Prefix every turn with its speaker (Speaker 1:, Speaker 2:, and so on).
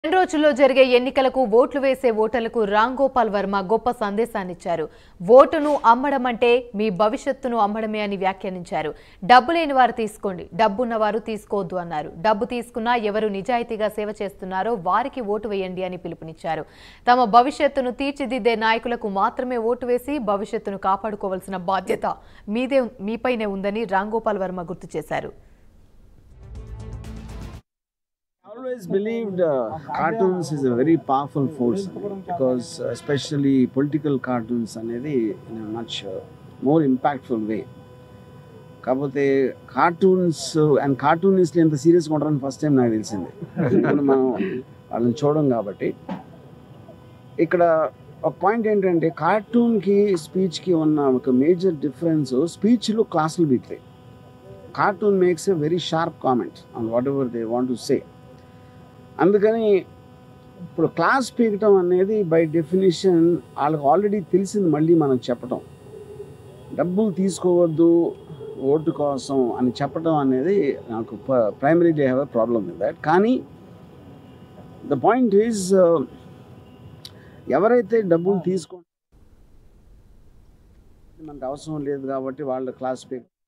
Speaker 1: రెండు రోజుల్లో జరిగే ఎన్నికలకు ఓట్లు వేసే ఓటర్లకు రామ్ గోపాల్ వర్మ గొప్ప సందేశాన్నిచ్చారు ఓటును అమ్మడం అంటే మీ భవిష్యత్తును అమ్మడమే అని వ్యాఖ్యానించారు డబ్బు లేని వారు తీసుకోండి డబ్బున్న వారు తీసుకోవద్దు అన్నారు డబ్బు తీసుకున్నా ఎవరు నిజాయితీగా సేవ చేస్తున్నారో వారికి ఓటు వేయండి అని పిలుపునిచ్చారు తమ భవిష్యత్తును తీర్చిదిద్దే నాయకులకు మాత్రమే ఓటు వేసి భవిష్యత్తును కాపాడుకోవాల్సిన బాధ్యత మీదే మీపైనే ఉందని రామ్ గోపాల్ వర్మ గుర్తు చేశారు
Speaker 2: I always believed uh, cartoons is a very powerful force because uh, especially political cartoons అనేది in a much uh, more impactful way కాకపోతే కార్టూన్స్ అండ్ కార్టూనిస్ట్లు ఎంత సీరియస్గా ఉంటారని ఫస్ట్ టైం నాకు తెలిసింది ఇప్పుడు మనం వాళ్ళని చూడడం కాబట్టి ఇక్కడ ఒక పాయింట్ ఏంటంటే కార్టూన్కి స్పీచ్కి ఉన్న ఒక మేజర్ డిఫరెన్స్ స్పీచ్లో క్లాసులు బీక్తాయి cartoon makes a very sharp comment on whatever they want to say అందుకని ఇప్పుడు క్లాస్ పీకటం అనేది బై డెఫినేషన్ వాళ్ళకి ఆల్రెడీ తెలిసింది మళ్ళీ మనం చెప్పటం డబ్బులు తీసుకోవద్దు ఓటు కోసం అని చెప్పడం అనేది నాకు primary they have a problem with that కానీ ద పాయింట్ ఈజ్ ఎవరైతే డబ్బులు తీసుకో మనకు అవసరం లేదు కాబట్టి వాళ్ళ క్లాస్ పీక్